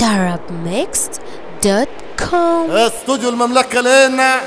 arabmixed.com استوديو المملكة لنا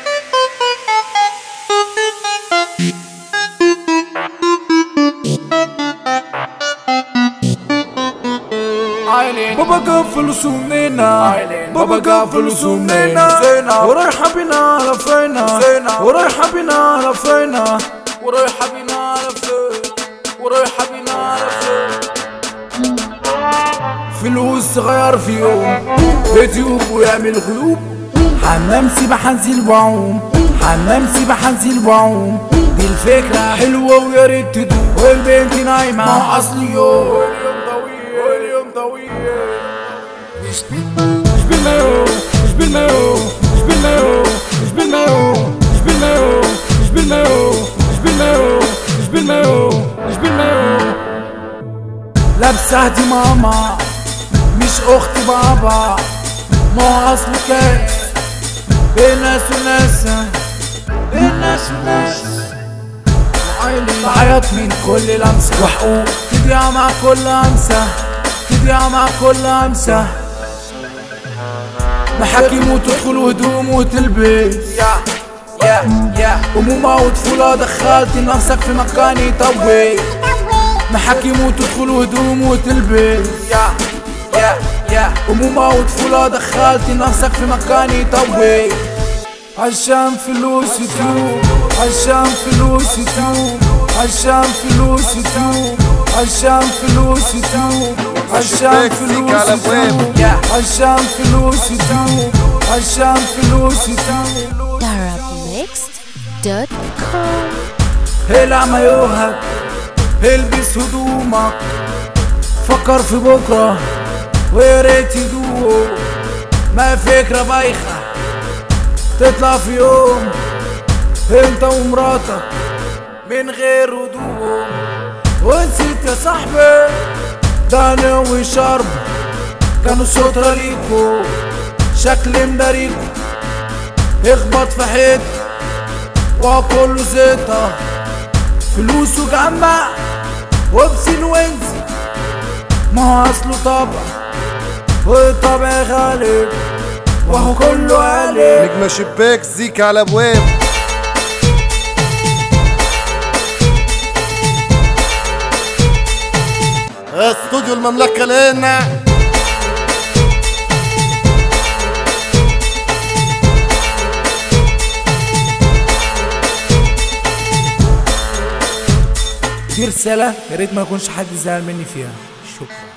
بابا قفل سمينا بابا قفل سمينا ورايحة بينا على فينا ورايحة بينا على فينا ورايحة بينا على فين ورايحة بينا على فين فلوس غير في يوم يوتيوب ويعمل غيوب حمام سباحة نزيل بعوم حمام سباحة نزيل بعوم دي الفكرة حلوة ويا ريت تدوم والبنت نايمة مع أصلي يوم واليوم طويل واليوم طويل مش بالمايو مش بالمايو مش بالمايو مش بالمايو مش بالمايو مش بالمايو مش بالمايو مش بالمايو مش بالمايو لابسة دي ماما مش اخت بابا ما هو اصله كيف بين ناس وناس بين ناس وناس بعيط من كل لمسة وحقوق تضيع مع كل همسة تضيع مع كل همسة محاكم وتدخل وهدوم وتلبس يا يا يا همومة وطفولة دخلت نفسك في مكان يطوي محاكم وتدخل وهدوم وتلبس يا يا يا همومة وطفولة دخلت نفسك في مكان يطوي عشان فلوس يتوب عشان فلوس يتوب عشان فلوس يتوب عشان فلوس يتوب عشان فلوس يتوب عشان فلوس يتوب عشان فلوس يتوب arabmixed.com هلع مايوهك البس هدومك فكر في بكرة ويا ريت يدوم ما فكرة بايخة تطلع في يوم انت ومراتك من غير هدوم ونسيت يا صاحبي ده انا وشرب كانوا سترة ليكو شكل مداريكو اخبط في حيط وكله زيطة فلوس وجمع وابسن وانزل ما هو اصله طبع والطبع غالب وهو كله قالب نجمة شباك زيك على ابواب استوديو المملكة لنا دي رسالة يا ريت ما يكونش حد زعل مني فيها شكرا